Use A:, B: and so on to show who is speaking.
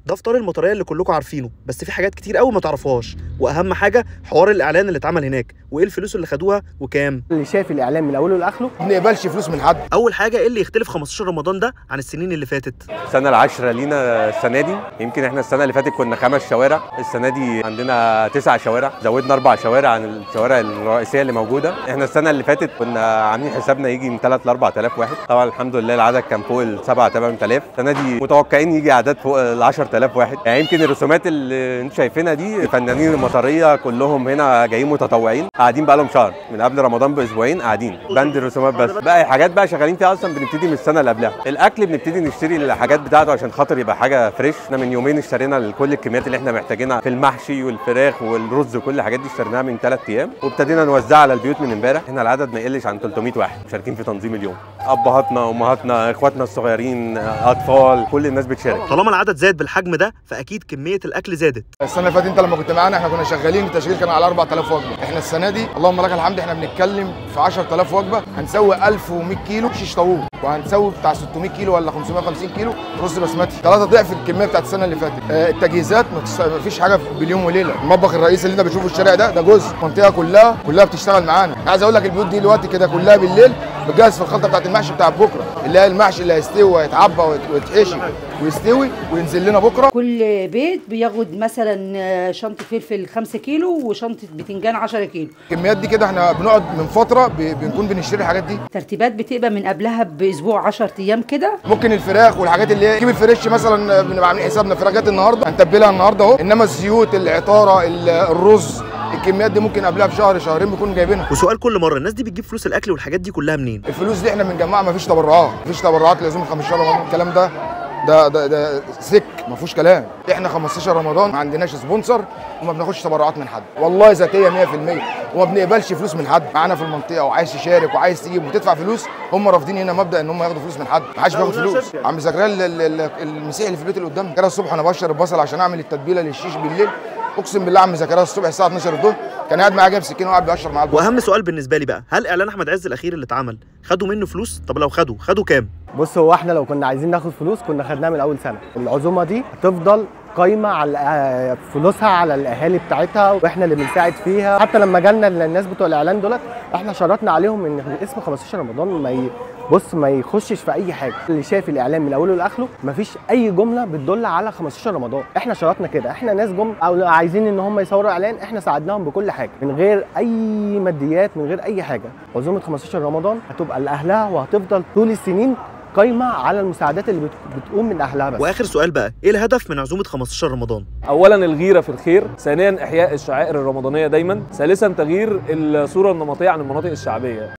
A: ده فطار المطريه اللي كلكم عارفينه بس في حاجات كتير قوي ما تعرفوهاش واهم حاجه حوار الاعلان اللي اتعمل هناك وايه الفلوس اللي خدوها وكام
B: اللي شايف الاعلان من اوله لاخره
C: ما بنقبلش فلوس من حد
A: اول حاجه ايه اللي يختلف 15 رمضان ده عن السنين اللي فاتت
D: السنة العاشرة لينا السنة دي يمكن احنا السنة اللي فاتت كنا خمس شوارع السنة دي عندنا تسع شوارع زودنا أربع شوارع عن الشوارع الرئيسية اللي موجودة احنا السنة اللي فاتت كنا عاملين حسابنا يجي من 3 ل 4000 واحد طبعا الحمد لله العدد كان فوق ال 7 8000 السنة دي متوقعين يجي أعداد فوق ال 10000 واحد يعني يمكن الرسومات اللي انتم شايفينها دي فنانين المطرية كلهم هنا جايين متطوعين قاعدين بقى لهم شهر من قبل رمضان بأسبوعين قاعدين بند الرسومات بس بقى حاجات بقى شغالين فيها اصلا بنبتدي من السنه اللي قبلها الاكل بنبتدي نشتري الحاجات بتاعته عشان خاطر يبقى حاجه فريش احنا من يومين اشترينا كل الكميات اللي احنا محتاجينها في المحشي والفراخ والرز وكل الحاجات دي اشتريناها من ثلاث ايام وابتدينا نوزعها على البيوت من امبارح احنا العدد ما يقلش عن 300 واحد مشاركين في تنظيم اليوم ابهاتنا امهاتنا اخواتنا الصغيرين اطفال كل الناس بتشارك
A: طالما العدد زاد بالحجم ده فاكيد كميه الاكل زادت
C: السنه اللي فاتت انت لما كنت معانا احنا كنا شغالين التشغيل كان على 4000 وجبه احنا السنه دي اللهم لك الحمد احنا بنتكلم في 10000 وجبه هنسوي 1100 كيلو شيش طاووق وهنسوي بتاع 600 كيلو ولا 550 كيلو رز بسمتي ثلاثه ضعف الكميه بتاعت السنه اللي فاتت آه، التجهيزات ما تس- ما فيش حاجه باليوم وليله المطبخ الرئيسي اللي انت بتشوفه في الشارع ده ده جزء المنطقه كلها كلها بتشتغل معانا عايز اقول لك البيوت دي دلوقتي كده كلها بالليل بتجهز في الخلطه بتاعت المحشي بتاع بكره اللي هي المحشي اللي هيستوي ويتعبى ويت- ويتحشي ويستوي وينزل لنا بكره
E: كل بيت بياخد مثلا شنطة فلفل 5 كيلو وشنطة بتنجان 10 كيلو
C: الكميات دي كده احنا بنقعد من فتره ب- بنكون بنشتري الحاجات دي
E: ترتيبات بتبقى من قبلها باسبوع 10 ايام كده
C: ممكن الفراخ والحاجات اللي هي كيب الفريش مثلا بنبقى عاملين حسابنا فراخ جت النهارده هنتبلها النهارده اهو انما الزيوت العطاره ال- الرز الكميات دي ممكن قبلها بشهر شهرين بنكون جايبينها
A: وسؤال كل مره الناس دي بتجيب فلوس الاكل والحاجات دي كلها منين
C: الفلوس دي احنا بنجمعها مفيش تبرعات مفيش تبرعات لازم 15 رمضان الكلام ده ده ده ده سك ما فيهوش كلام احنا 15 رمضان ما عندناش سبونسر وما بناخدش تبرعات من حد والله ذاتيه 100% وما بنقبلش فلوس من حد معانا في المنطقه وعايز تشارك وعايز تجيب وتدفع فلوس هم رافضين هنا مبدا ان هم ياخدوا فلوس من حد ما حدش بياخد فلوس عم زكريا ال- ال- ال- المسيحي اللي في البيت اللي قدامنا كده الصبح انا بشر البصل عشان اعمل التتبيله للشيش بالليل اقسم بالله عم زكريا الصبح الساعه 12 الظهر كان قاعد معايا جايب سكينه وقاعد بيقشر معاه البصل
A: واهم سؤال بالنسبه لي بقى هل اعلان احمد عز الاخير اللي اتعمل خدوا منه فلوس طب لو خدوا خدوا كام
B: بص هو احنا لو كنا عايزين ناخد فلوس كنا خدناها من اول سنه العزومه دي هتفضل قايمه على آه، فلوسها على الاهالي بتاعتها واحنا اللي بنساعد فيها حتى لما جالنا الناس بتوع الاعلان دولت احنا شرطنا عليهم ان اسم 15 رمضان ما ي... بص ما يخشش في اي حاجه اللي شايف الاعلان من اوله لاخره مفيش اي جمله بتدل على 15 رمضان احنا شرطنا كده احنا ناس جم او عايزين ان هم يصوروا اعلان احنا ساعدناهم بكل حاجه من غير اي ماديات من غير اي حاجه عزومه 15 رمضان هتبقى لاهلها وهتفضل طول السنين قايمه على المساعدات اللي بت- بتقوم من اهلها بس
A: واخر سؤال بقى ايه الهدف من عزومه 15 رمضان
F: اولا الغيره في الخير ثانيا احياء الشعائر الرمضانيه دايما ثالثا تغيير الصوره النمطيه عن المناطق الشعبيه